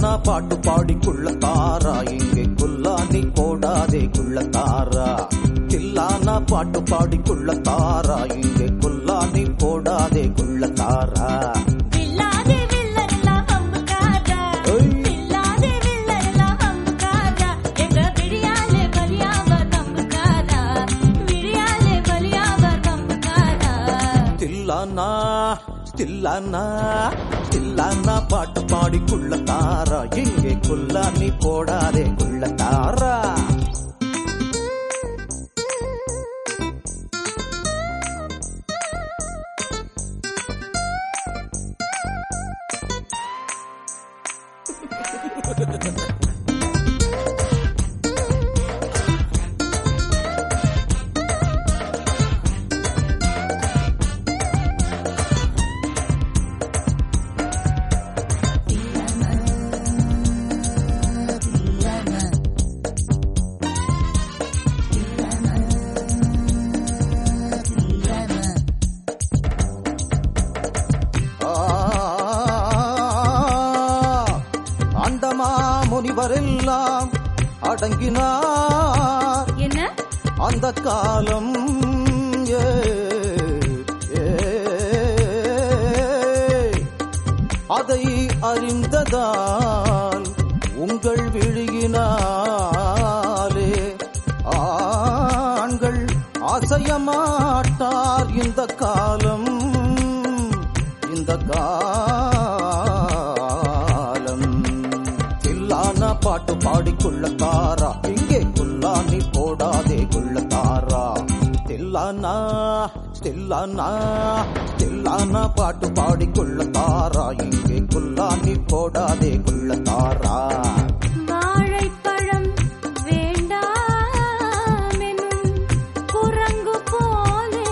தில்லானா பாட்டு பாடிக்குள்ள தாரா இங்கே குல்லானி போடாதே குள்ள தாரா தில்லானா பாட்டு பாடிக்குள்ள தாரா இங்கே குல்லானி போடாதே குள்ள தாரா வில்லாதே வில்லெல்லாம் வம்புக்காரா. ஏய். வில்லாதே வில்லெல்லாம் வம்புக்காரா. எங்க விழியாலே பலியாவர் வம்புக்காரா. விழியாலே பலியாவர் வம்புக்காரா. தில்லானா தில்லானா தில்லானா பாட்டு பாடிக்குள்ள தாரா இங்கே குல்லானி போடாதே குள்ள தாரா அண்டமா முனிவரெல்லாம் அடங்கினார் என்ன அந்த காலம் ஏ, ஏ, அதை அறிந்ததால் உங்கள் விழியினாலே ஆண்கள் அசையமாட்டார் இந்த காலம் இந்த காலம் தில்லானா பாட்டு பாடிக்குள்ள தாரா இங்கே குல்லானி போடாதே குள்ள தாரா தில்லானா தில்லானா தில்லானா பாட்டு பாடிக்குள்ள தாரா இங்கே குல்லானி போடாதே குள்ள தாரா வாழைப்பழம் வேண்டாமெனும் குரங்கு போலே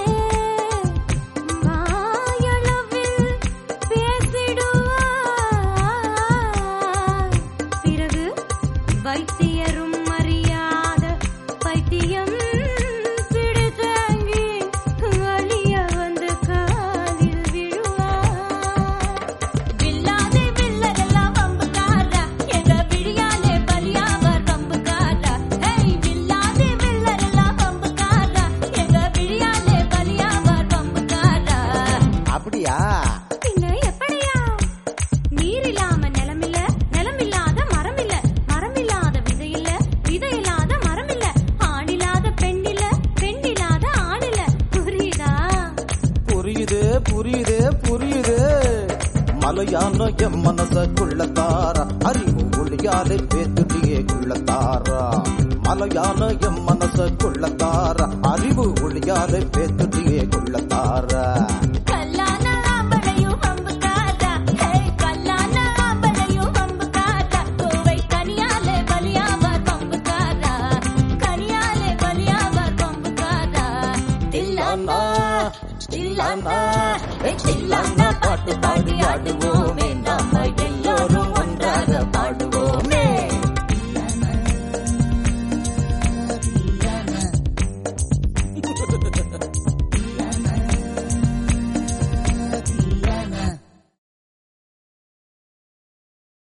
வாயளவில் பேசிடுவார். பிறகு வைத்தியரும் அறியாத பைத்தியம் பிடித்தாங்கி அழிய வந்து காலில் விழுவார் வில்லாதே வில்லரெல்லாம் வம்புக்காரா எங்க விழியாலே பலியாவர் வம்புக்காரா ஹேய் வில்லாதே வில்லரெல்லாம் வம்புக்காரா எங்க விழியாலே பலியாவர் வம்புக்காரா அப்படியா பின்ன எப்படியா நீர் இல்லாம நிலமில்ல நிலமில்லாத மரமில்ல மரமில்லாத விதையில்ல விதையில்லாத மரமில்ல ஆணில்லாத பெண்ணில்ல பெண்ணில்லாத ஆணில்ல புரியுதா புரியுது புரியுது புரியுது மலையான எம் மனசுக்குள்ள தாரா அறிவு ஒளியாலே பேத்துட்டியே குள்ள தாரா மலையான எம் மனசுக்குள்ள தாரா அறிவு ஒளியாலே பேத்துட்டியே குள்ள தாரா கல்லான ஆம்பளையும் வம்புக்காரா ஹேய் கல்லான ஆம்பளையும் வம்புக்காரா கோவை கனியாலே பலியாவர் வம்புக்காரா கனியாலே பலியாவர் வம்புக்காரா தில்லானா தில்லானா தில்லானா பாட்டு பாடி ஆடுவோமே நாம எல்லோரும்